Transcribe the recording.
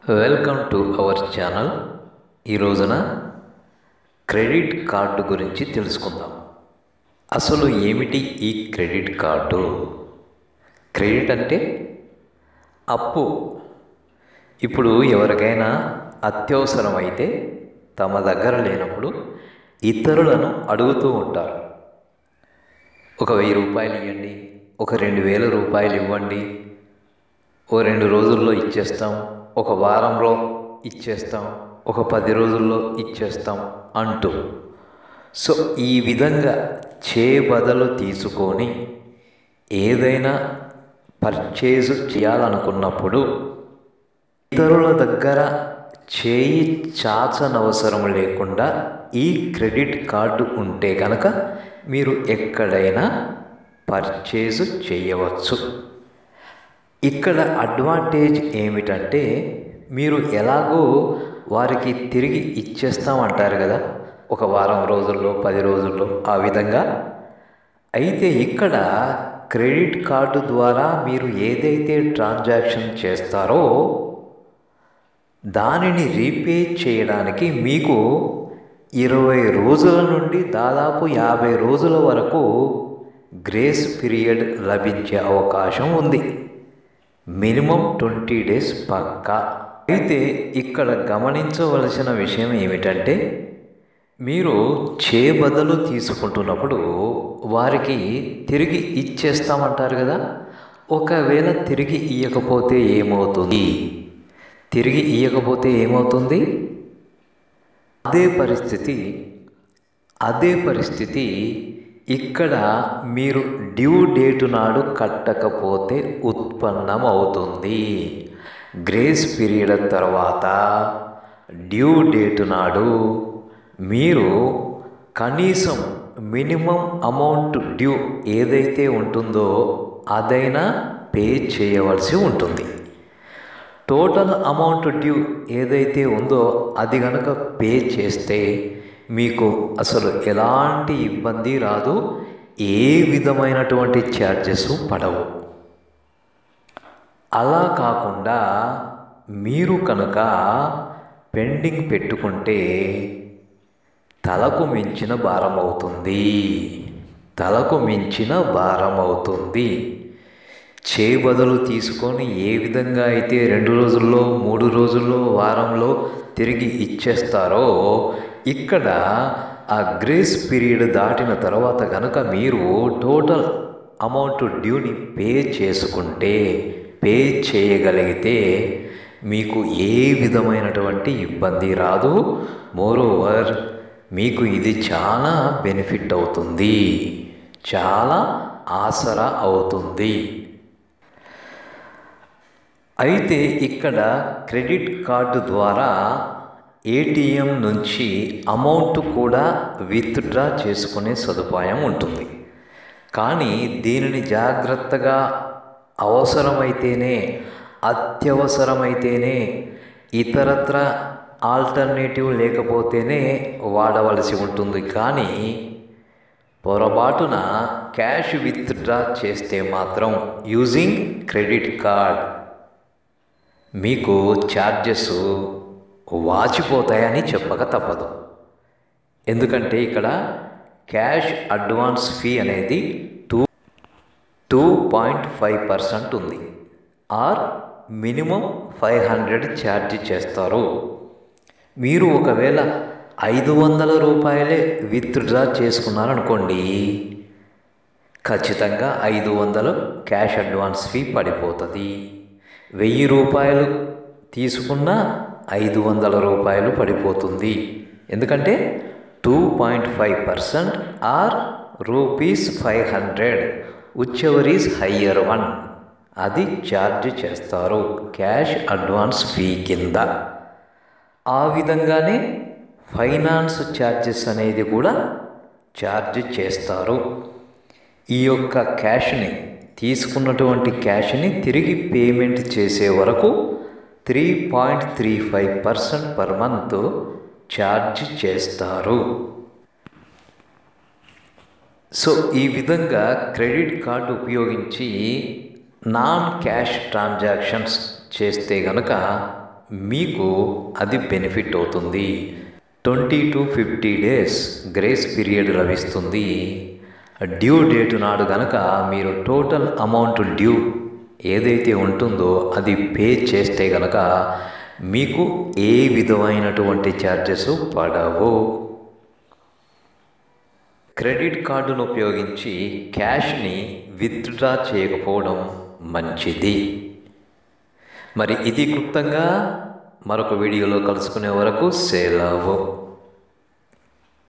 welcome to our channel ఈ రోజున credit card గురించి తెలుసుకుందాం అసలు ఏమిటి ఈ క్రెడిట్ కార్డు క్రెడిట్ అంటే అప్పు ఇప్పుడు ఎవరికైనా అత్యవసరమైతే తమ దగ్గర లేనప్పుడు ఇతరులను అడుగుతూ ఉంటారు ఒక వెయ్యి రూపాయలు ఇవ్వండి ఒక రెండు వేల రూపాయలు ఇవ్వండి ఓ రెండు రోజుల్లో ఇచ్చేస్తాం ఒక వారంలో ఇచ్చేస్తాం ఒక పది రోజుల్లో ఇచ్చేస్తాం అంటూ సో ఈ విధంగా చేబదలు తీసుకొని ఏదైనా పర్చేజ్ చేయాలనుకున్నప్పుడు ఇతరుల దగ్గర చేయి చాచనవసరం లేకుండా ఈ క్రెడిట్ కార్డు ఉంటే కనుక మీరు ఎక్కడైనా పర్చేజ్ చేయవచ్చు ఇక్కడ అడ్వాంటేజ్ ఏమిటంటే మీరు ఎలాగో వారికి తిరిగి ఇచ్చేస్తామంటారు కదా ఒక వారం రోజుల్లో పది రోజుల్లో ఆ విధంగా అయితే ఇక్కడ క్రెడిట్ కార్డు ద్వారా మీరు ఏదైతే ట్రాన్సాక్షన్ చేస్తారో దానిని రీపే చేయడానికి మీకు ఇరవై రోజుల నుండి దాదాపు యాభై రోజుల వరకు గ్రేస్ పీరియడ్ లభించే అవకాశం ఉంది మినిమం ట్వంటీ డేస్ పక్కా అయితే ఇక్కడ గమనించవలసిన విషయం ఏమిటంటే మీరు చేబదలు తీసుకుంటున్నప్పుడు వారికి తిరిగి ఇచ్చేస్తామంటారు కదా ఒకవేళ తిరిగి ఇవ్వకపోతే ఏమవుతుంది తిరిగి ఇవ్వకపోతే ఏమవుతుంది అదే పరిస్థితి అదే పరిస్థితి ఇక్కడ మీరు డ్యూ డేటు నాడు కట్టకపోతే ఉత్పన్నం అవుతుంది గ్రేస్ పీరియడ్ తర్వాత డ్యూ డేటు నాడు మీరు కనీసం మినిమం అమౌంట్ డ్యూ ఏదైతే ఉంటుందో అదైనా పే చేయవలసి ఉంటుంది టోటల్ అమౌంట్ డ్యూ ఏదైతే ఉందో అది కనుక పే చేస్తే మీకు అసలు ఎలాంటి ఇబ్బంది రాదు ఏ విధమైనటువంటి ఛార్జెస్ పడవు అలా కాకుండా మీరు కనుక పెండింగ్ పెట్టుకుంటే తలకు మించిన భారం అవుతుంది తలకు మించిన భారం అవుతుంది చేబదులు తీసుకొని ఏ విధంగా అయితే రెండు రోజుల్లో మూడు రోజుల్లో వారంలో తిరిగి ఇచ్చేస్తారో ఇక్కడ ఆ గ్రేస్ పీరియడ్ దాటిన తర్వాత కనుక మీరు టోటల్ అమౌంట్ డ్యూని పే చేసుకుంటే పే చేయగలిగితే మీకు ఏ విధమైనటువంటి ఇబ్బంది రాదు మోరోవర్ మీకు ఇది చాలా బెనిఫిట్ అవుతుంది చాలా ఆసరా అవుతుంది అయితే ఇక్కడ క్రెడిట్ కార్డు ద్వారా ఏటీఎం నుంచి అమౌంట్ కూడా విత్డ్రా చేసుకునే సదుపాయం ఉంటుంది కానీ దీనిని జాగ్రత్తగా అవసరమైతేనే అత్యవసరమైతేనే ఇతరత్ర ఆల్టర్నేటివ్ లేకపోతేనే వాడవలసి ఉంటుంది కానీ పొరపాటున క్యాష్ విత్డ్రా చేస్తే మాత్రం యూజింగ్ క్రెడిట్ కార్డ్ మీకు ఛార్జెస్ వాచిపోతాయని చెప్పక తప్పదు ఎందుకంటే ఇక్కడ క్యాష్ అడ్వాన్స్ ఫీ అనేది two two point five percent ఉంది or minimum five hundred charge చేస్తారు మీరు ఒకవేళ ఐదు వందల రూపాయలే విత్డ్రా చేసుకున్నారనుకోండి ఖచ్చితంగా ఐదు వందలు క్యాష్ అడ్వాన్స్ ఫీ పడిపోతుంది వెయ్యి రూపాయలు తీసుకున్న ఐదు వందల రూపాయలు పడిపోతుంది ఎందుకంటే two point five percent or rupees five hundred which is higher one అది ఛార్జ్ చేస్తారు క్యాష్ అడ్వాన్స్ ఫీ కింద ఆ విధంగానే ఫైనాన్స్ ఛార్జెస్ అనేది కూడా ఛార్జ్ చేస్తారు ఈ యొక్క క్యాష్ని తీసుకున్నటువంటి క్యాష్ని తిరిగి పేమెంట్ చేసే వరకు three point three five percent per month charge చేస్తారు సో ఈ విధంగా క్రెడిట్ కార్డు ఉపయోగించి నాన్ క్యాష్ ట్రాన్సాక్షన్స్ చేస్తే గనక మీకు అది బెనిఫిట్ అవుతుంది twenty to fifty days grace period లభిస్తుంది డ్యూ డేట్ నాడు గనక మీరు టోటల్ అమౌంట్ డ్యూ ఏదైతే ఉంటుందో అది పే చేస్తే గనక మీకు ఏ విధమైనటువంటి ఛార్జెస్ పడవు క్రెడిట్ కార్డును ఉపయోగించి క్యాష్ని విత్డ్రా చేయకపోవడం మంచిది మరి ఇది క్లుప్తంగా మరొక వీడియోలో కలుసుకునే వరకు సెలవు